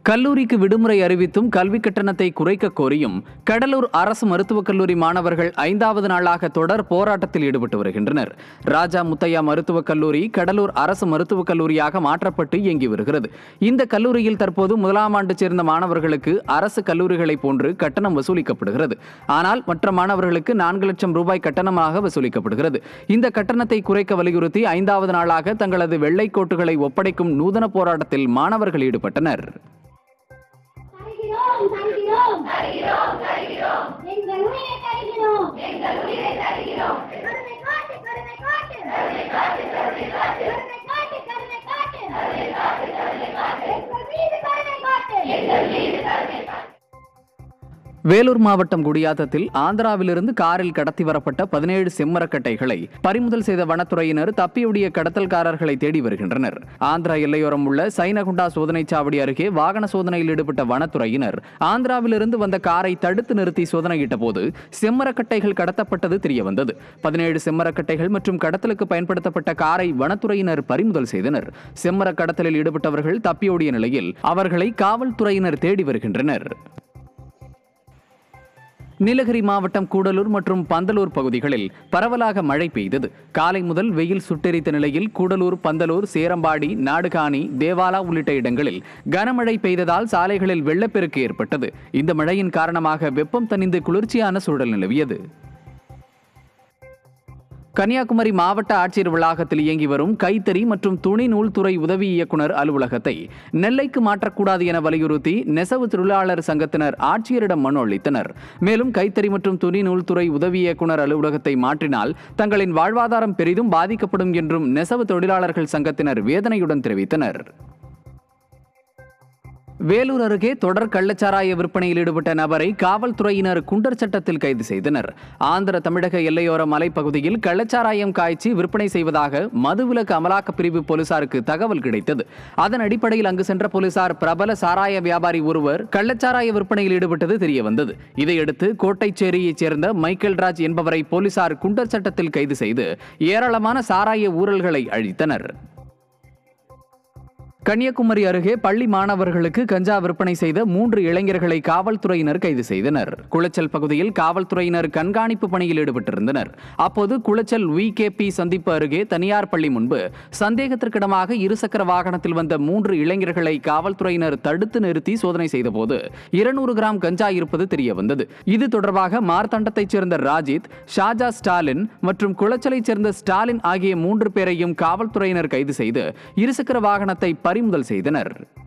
கல்லூரிக்கு விடுமுறை அறிவித்தும் கல்வி கட்டணத்தை குறைக்க கோரியும் கடலூர் அரசு மருத்துவக் கல்லூரி மாணவர்கள் ஐந்தாவது நாளாக தொடர் போராட்டத்தில் ஈடுபட்டு வருகின்றனர் ராஜா முத்தையா மருத்துவக் கல்லூரி கடலூர் அரசு மருத்துவக் கல்லூரியாக மாற்றப்பட்டு இயங்கி வருகிறது இந்த கல்லூரியில் தற்போது முதலாம் ஆண்டு சேர்ந்த மாணவர்களுக்கு அரசு கல்லூரிகளைப் போன்று கட்டணம் வசூலிக்கப்படுகிறது ஆனால் மற்ற மாணவர்களுக்கு நான்கு லட்சம் ரூபாய் கட்டணமாக வசூலிக்கப்படுகிறது இந்த கட்டணத்தை குறைக்க வலியுறுத்தி ஐந்தாவது நாளாக தங்களது வெள்ளைக் கோட்டுகளை ஒப்படைக்கும் நூதன போராட்டத்தில் மாணவர்கள் ஈடுபட்டனர் தருகிறோம் தருகிறோம் தருகிறோம் எங்கள் உயிரை தருகிறோம் எங்கள் உயிரை தருகிறோம் கருணை காட்டு கருணை காட்டு கருணை காட்டு கருணை காட்டு கருணை காட்டு கருணை காட்டு கருணை காட்டு கருணை காட்டு எங்கள் மீது கருணை காட்டு எங்கள் மீது கருணை காட்டு வேலூர் மாவட்டம் குடியாத்தத்தில் ஆந்திராவிலிருந்து காரில் கடத்தி வரப்பட்ட பதினேழு செம்மரக்கட்டைகளை பறிமுதல் செய்த வனத்துறையினர் தப்பியோடிய கடத்தல்காரர்களை தேடி வருகின்றனர் ஆந்திரா எல்லையோரம் உள்ள சைனகுண்டா சோதனைச் சாவடி அருகே வாகன சோதனையில் ஈடுபட்ட வனத்துறையினர் ஆந்திராவிலிருந்து வந்த காரை தடுத்து நிறுத்தி சோதனையிட்ட போது செம்மரக்கட்டைகள் கடத்தப்பட்டது தெரியவந்தது பதினேழு செம்மரக்கட்டைகள் மற்றும் கடத்தலுக்கு பயன்படுத்தப்பட்ட காரை வனத்துறையினர் பறிமுதல் செய்தனர் செம்மர கடத்தலில் ஈடுபட்டவர்கள் தப்பியோடிய நிலையில் அவர்களை காவல்துறையினர் தேடி வருகின்றனர் நீலகிரி மாவட்டம் கூடலூர் மற்றும் பந்தலூர் பகுதிகளில் பரவலாக மழை பெய்தது காலை முதல் வெயில் சுட்டெரித்த நிலையில் கூடலூர் பந்தலூர் சேரம்பாடி நாடுகாணி தேவாலா உள்ளிட்ட இடங்களில் கனமழை பெய்ததால் சாலைகளில் வெள்ளப்பெருக்கு ஏற்பட்டது இந்த மழையின் காரணமாக வெப்பம் தணிந்து குளிர்ச்சியான சூழல் நிலவியது கன்னியாகுமரி மாவட்ட ஆட்சியர் வளாகத்தில் இயங்கி வரும் கைத்தறி மற்றும் துணி நூல்துறை உதவி இயக்குனர் அலுவலகத்தை நெல்லைக்கு மாற்றக்கூடாது என வலியுறுத்தி நெசவு தொழிலாளர் சங்கத்தினர் ஆட்சியரிடம் மனு அளித்தனர் மேலும் கைத்தறி மற்றும் துணி நூல்துறை உதவி இயக்குனர் அலுவலகத்தை மாற்றினால் தங்களின் வாழ்வாதாரம் பெரிதும் பாதிக்கப்படும் என்றும் நெசவு தொழிலாளர்கள் சங்கத்தினர் வேதனையுடன் தெரிவித்தனர் வேலூர் அருகே தொடர் கள்ளச்சாராய விற்பனையில் ஈடுபட்ட நபரை காவல்துறையினர் குண்டர் சட்டத்தில் கைது செய்தனர் ஆந்திர தமிழக எல்லையோர மலைப்பகுதியில் கள்ளச்சாராயம் காய்ச்சி விற்பனை செய்வதாக மதுவிலக்கு அமலாக்கப் பிரிவு போலீசாருக்கு தகவல் கிடைத்தது அதன் அடிப்படையில் அங்கு சென்ற போலீசார் பிரபல சாராய வியாபாரி ஒருவர் கள்ளச்சாராய விற்பனையில் ஈடுபட்டது தெரியவந்தது இதையடுத்து கோட்டைச்சேரியைச் சேர்ந்த மைக்கேல் ராஜ் என்பவரை போலீசார் குண்டர் சட்டத்தில் கைது செய்து ஏராளமான சாராய ஊழல்களை அழித்தனர் கன்னியாகுமரி அருகே பள்ளி மாணவர்களுக்கு கஞ்சா விற்பனை செய்த மூன்று இளைஞர்களை காவல்துறையினர் கைது செய்தனர் குளச்சல் பகுதியில் காவல்துறையினர் கண்காணிப்பு பணியில் ஈடுபட்டிருந்தனர் அப்போது குளச்சல் விகேபி சந்திப்பு அருகே தனியார் பள்ளி முன்பு சந்தேகத்திற்கிடமாக இருசக்கர வாகனத்தில் வந்த மூன்று இளைஞர்களை காவல்துறையினர் தடுத்து நிறுத்தி சோதனை செய்தபோது இருநூறு கிராம் கஞ்சா இருப்பது தெரிய வந்தது இது தொடர்பாக மார்த்தண்டத்தைச் சேர்ந்த ராஜித் ஷாஜா ஸ்டாலின் மற்றும் குளச்சலைச் சேர்ந்த ஸ்டாலின் ஆகிய மூன்று பேரையும் காவல்துறையினர் கைது செய்து இருசக்கர வாகனத்தை பறிமுதல் செய்தனர்